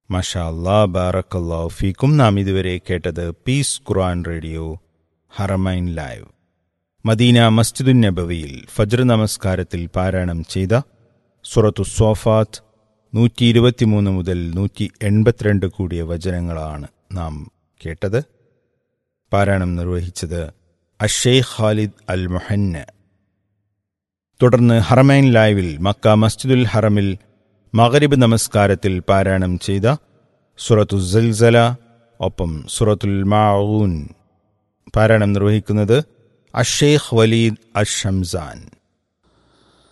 മഷാ അല്ലാ ബാറക്കല്ലാ ഫീക്കും നാം ഇതുവരെ കേട്ടത് peace Quran radio Haramain live Medina മസ്ജിദുൻ നബവിയിൽ ഫജ്ർ നമസ്കാരത്തിൽ പാരായണം ചെയ്ത സുറത്തു സോഫാത്ത് നൂറ്റി ഇരുപത്തിമൂന്ന് മുതൽ നൂറ്റി എൺപത്തിരണ്ട് കൂടിയ വചനങ്ങളാണ് നാം കേട്ടത് പാരായണം നിർവഹിച്ചത് അഷേഖ് ഖാലിദ് അൽ മുഹന്ന തുടർന്ന് ഹറമൈൻ ലൈവിൽ മക്ക മസ്ജിദുൽ ഹറമിൽ മഗരിബ് നമസ്കാരത്തിൽ പാരായണം ചെയ്ത സുറത്തു സൽസല ഒപ്പം സുറത്തുൽ മാഊൻ പാരായണം നിർവഹിക്കുന്നത് അഷേഖ് വലീദ് അഷംസാൻ